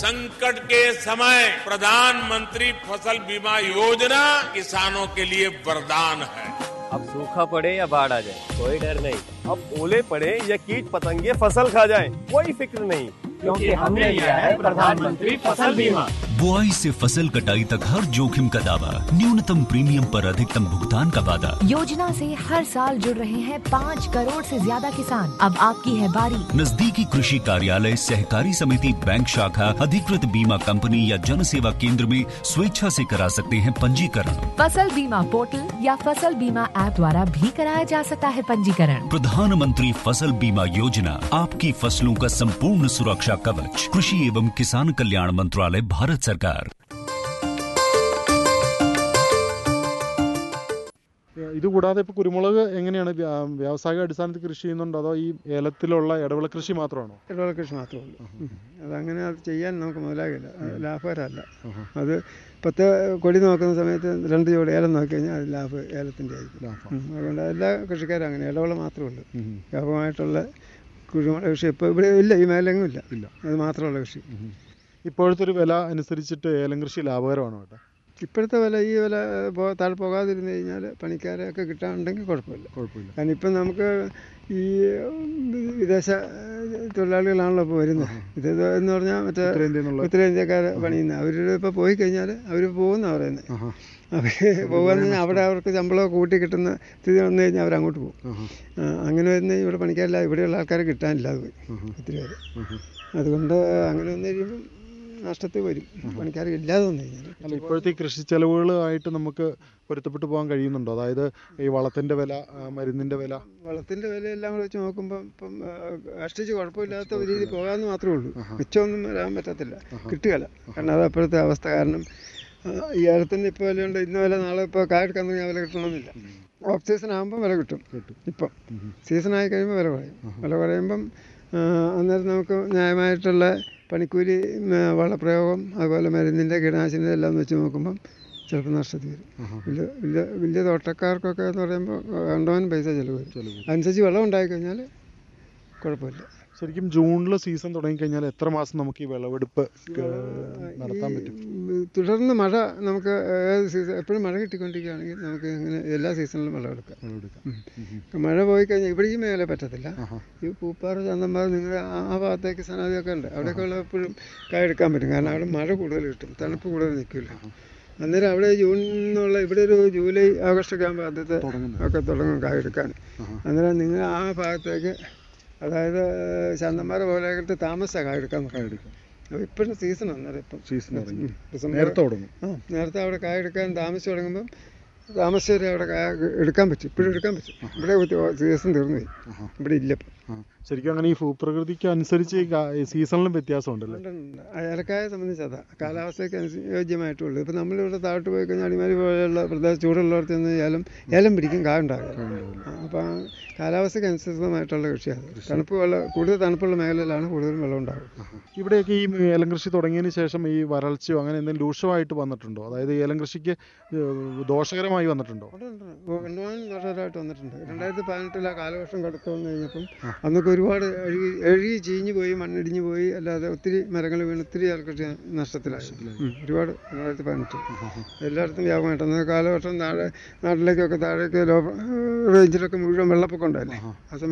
संकट के समय प्रधानमंत्री फसल बीमा योजना किसानों के लिए वरदान है अब सूखा पड़े या बाढ़ आ जाए कोई डर नहीं अब ओले पड़े या कीट पतंगे फसल खा जाए कोई फिक्र नहीं क्योंकि हमने लिया है प्रधानमंत्री फसल बीमा बुआई से फसल कटाई तक हर जोखिम का दावा न्यूनतम प्रीमियम पर अधिकतम भुगतान का वादा योजना से हर साल जुड़ रहे हैं पाँच करोड़ से ज्यादा किसान अब आपकी है बारी नजदीकी कृषि कार्यालय सहकारी समिति बैंक शाखा अधिकृत बीमा कंपनी या जन सेवा केंद्र में स्वेच्छा से करा सकते हैं पंजीकरण फसल बीमा पोर्टल या फसल बीमा ऐप द्वारा भी कराया जा सकता है पंजीकरण प्रधानमंत्री फसल बीमा योजना आपकी फसलों का संपूर्ण सुरक्षा कवच कृषि एवं किसान कल्याण मंत्रालय भारत सरकार ഇതുകൂടാതെ ഇപ്പോൾ കുരുമുളക് എങ്ങനെയാണ് വ്യാ- വ്യാവസായിക അടിസ്ഥാനത്തിൽ കൃഷി ചെയ്യുന്നുണ്ടോ അതോ ഈ ഏലത്തിലുള്ള ഇടവിള കൃഷി മാത്രമാണോ ഇടവേള കൃഷി മാത്രമേ ഉള്ളൂ ഉം. അതങ്ങനെ അത് ചെയ്യാൻ നമുക്ക് മുതലാകില്ല അത് ലാഭകരമല്ല അത് പത്ത് കൊടി നോക്കുന്ന സമയത്ത് രണ്ട് ജോഡി ഏലം നോക്കി കഴിഞ്ഞാൽ അത് ലാഭ ഏലത്തിൻ്റെ ആയിരിക്കും ഉം. അതുകൊണ്ട് എല്ലാ കൃഷിക്കാരും അങ്ങനെ ഇടവേള മാത്രമേ ഉള്ളൂ വ്യാപകമായിട്ടുള്ള കുരുമുളക് കൃഷി ഇപ്പോൾ ഇവിടെ ഇല്ല ഈ മേലെങ്ങും ഇല്ല ഇല്ല. അത് മാത്രമുള്ള കൃഷി ഇപ്പോഴത്തെ ഒരു വില അനുസരിച്ചിട്ട് ഏലം കൃഷി ലാഭകരമാണോ കേട്ടോ ഇപ്പോഴത്തെ വില ഈ വില പോ താഴെ പോകാതിരുന്ന് കഴിഞ്ഞാൽ പണിക്കാരെ ഒക്കെ കിട്ടാനുണ്ടെങ്കിൽ കുഴപ്പമില്ല കുഴപ്പമില്ല കാരണം ഇപ്പം നമുക്ക് ഈ വി- വിദേശ ഏഹ്, തൊഴിലാളികളാണല്ലോ ഇപ്പോൾ വരുന്നത് ഇത് എന്ന് പറഞ്ഞാൽ മറ്റേ ഉത്തരേന്ത്യയിൽ നിന്നുള്ള ഉത്തരേന്ത്യക്കാർ പണിയുന്നത് അവരുടെ ഇപ്പോൾ പോയി കഴിഞ്ഞാൽ അവർ പോകുന്ന പറയുന്നത് അവർ പോകുകയെന്ന് കഴിഞ്ഞാൽ അവിടെ അവർക്ക് ശമ്പളം കൂട്ടി കിട്ടുന്ന സ്ഥിതി വന്നു കഴിഞ്ഞാൽ അവർ അങ്ങോട്ട് പോകും ആ, അങ്ങനെ വരുന്ന ഇവിടെ പണിക്കാരില്ല ഇവിടെയുള്ള ആൾക്കാരെ കിട്ടാനില്ലാതെ പോയി ഒത്തിരി പേര് അതുകൊണ്ട് അങ്ങനെ വന്നു കഴിയുമ്പം നഷ്ടത്തിൽ വരും പണിക്കാർ ഇല്ലാതെ വന്നു കഴിഞ്ഞാൽ അല്ല ഇപ്പോഴത്തെ ഈ കൃഷി ചെലവുകളായിട്ട് നമുക്ക് പൊരുത്തപ്പെട്ടു പോകാൻ കഴിയുന്നുണ്ടോ അതായത് ഈ വളത്തിന്റെ വില ആ, മരുന്നിന്റെ വില വളത്തിൻ്റെ വിലയെല്ലാം കൂടെ വെച്ച് നോക്കുമ്പോൾ ഇപ്പം ആ, കഷ്ടിച്ച് കുഴപ്പമില്ലാത്ത ഒരു രീതിയിൽ പോകാമെന്ന് മാത്രമേ ഉള്ളൂ മിച്ചമൊന്നും വരാൻ പറ്റത്തില്ല കിട്ടുകയില്ല കാരണം അത് അപ്പോഴത്തെ അവസ്ഥ കാരണം ആ, ഈ ഏലത്തിൻ്റെ ഇപ്പോൾ വിലയുണ്ട് ഇന്ന വില നാളെ ഇപ്പോൾ കായെടുക്കാൻ തുടങ്ങിയാൽ വില കിട്ടണമെന്നില്ല ഓഫ് സീസൺ ആകുമ്പോൾ വില കിട്ടും ഇപ്പം സീസൺ ആയി കഴിയുമ്പോൾ വില കുറയും വില കുറയുമ്പം ആ, അന്നേരം നമുക്ക് ന്യായമായിട്ടുള്ള പണിക്കൂലി ഉം, വളപ്രയോഗം അതുപോലെ മരുന്നിൻ്റെ കീടനാശിനിൻ്റെ എല്ലാം വെച്ച് നോക്കുമ്പം ചിലപ്പോൾ നഷ്ടത്തിൽ വരും വലിയ വലിയ വലിയ തോട്ടക്കാർക്കൊക്കെ എന്ന് പറയുമ്പോൾ കണ്ടവൻ പൈസ ചിലവ് വരും അനുസരിച്ച് വെള്ളം ഉണ്ടായിക്കഴിഞ്ഞാൽ കുഴപ്പമില്ല ശരിക്കും ജൂണിൽ സീസൺ തുടങ്ങിക്കഴിഞ്ഞാൽ എത്ര മാസം നമുക്ക് ഈ വിളവെടുപ്പ് ഏ, നടത്താൻ പറ്റും ഈ തുടർന്ന് മഴ നമുക്ക് ഏത് സീസൺ എപ്പോഴും മഴ കിട്ടിക്കൊണ്ടിരിക്കുകയാണെങ്കിൽ നമുക്ക് ഇങ്ങനെ എല്ലാ സീസണിലും വിളവെടുക്കാം വിളവെടുക്കാം മഴ പോയി കഴിഞ്ഞാൽ ഇവിടെ ഈ മേഖല പറ്റത്തില്ല ഈ പൂപ്പാറ ചന്തന്മാർ നിങ്ങളുടെ ആ ആ ഭാഗത്തേക്ക് സനാദിയൊക്കെ ഉണ്ട് അവിടെയൊക്കെ ഉള്ള എപ്പോഴും കായെടുക്കാൻ പറ്റും കാരണം അവിടെ മഴ കൂടുതൽ കിട്ടും തണുപ്പ് കൂടുതൽ നിൽക്കില്ല അന്നേരം അവിടെ ജൂൺ എന്നുള്ള ഇവിടെ ഒരു ജൂലൈ ആഗസ്റ്റ് ഒക്കെ ആകുമ്പോൾ ആദ്യത്തെ ഒക്കെ തുടങ്ങും കായെടുക്കാൻ അന്നേരം നിങ്ങൾ ആ ഭാഗത്തേക്ക് അതായത് ശാന്തന്മാർ പോലെയായിട്ട് താമസിച്ചാൽ കായെടുക്കാൻ കായെടുക്കും അപ്പോൾ ഇപ്പോഴും സീസൺ അന്നേരം ഇപ്പം സീസൺ തുടങ്ങി ഉം. ഡിസംബർ നേരത്തെ തുടങ്ങും ആ നേരത്തെ അവിടെ കായ എടുക്കാൻ താമസിച്ച് തുടങ്ങുമ്പം താമസിച്ചവരെ അവിടെ കായ എടുക്കാൻ പറ്റും ഇപ്പോഴും എടുക്കാൻ പറ്റും ഇവിടെ സീസൺ തീർന്നു പോയി ഇവിടെ ഇല്ല ഇപ്പം ആ. ശരിക്കും അങ്ങനെ ഈ ഭൂപ്രകൃതിക്ക് അനുസരിച്ച് ഈ കാ- ഈ സീസണിലും വ്യത്യാസമുണ്ടല്ലേ ഉണ്ട്. ഏലക്കായെ സംബന്ധിച്ച് അതാ കാലാവസ്ഥയ്ക്ക് അനുയോജ്യമായിട്ടുള്ളൂ ഇപ്പം നമ്മളിവിടെ താഴോട്ട് പോയി കഴിഞ്ഞാൽ അടിമാലി പോലെയുള്ള പ്രദേശം ചൂടുള്ളവർക്ക് ചെന്ന് ഏലം ഏലം പിടിക്കും കായ ഉണ്ടാകും അപ്പം കാലാവസ്ഥയ്ക്ക് അനുസൃതമായിട്ടുള്ള കൃഷിയാണ് തണുപ്പ് വെള്ളം കൂടുതൽ തണുപ്പുള്ള മേഖലയിലാണ് കൂടുതലും വെള്ളം ഉണ്ടാകും ഇവിടെയൊക്കെ ഈ ഏലം കൃഷി തുടങ്ങിയതിന് ശേഷം ഈ വരൾച്ചയോ അങ്ങനെ എന്തെങ്കിലും രൂക്ഷമായിട്ട് വന്നിട്ടുണ്ടോ അതായത് ഏലം കൃഷിക്ക് ഏഹ്, ദോഷകരമായി വന്നിട്ടുണ്ടോ കണ്ടുപോകാൻ വർഷമായിട്ട് വന്നിട്ടുണ്ട് രണ്ടായിരത്തി പതിനെട്ടിൽ ആ കാലവർഷം കടന്നു വന്നു കഴിഞ്ഞപ്പം അന്നൊക്കെ ഒരുപാട് അഴുകി എഴുകി ചീഞ്ഞു പോയി മണ്ണിടിഞ്ഞു പോയി അല്ലാതെ ഒത്തിരി മരങ്ങൾ വീണ് ഒത്തിരി കൃഷി നഷ്ടത്തിലായി ഉം, ഒരുപാട് രണ്ടായിരത്തി പതിനെട്ട് എല്ലായിടത്തും വ്യാപകമായിട്ട് അന്ന് കാലവർഷം താഴെ നാട്ടിലേക്കൊക്കെ താഴേക്ക് ലോ റേഞ്ചിലൊക്കെ മുഴുവൻ വെള്ളപ്പൊക്കം ഉണ്ടായില്ലേ ആ സമയത്ത്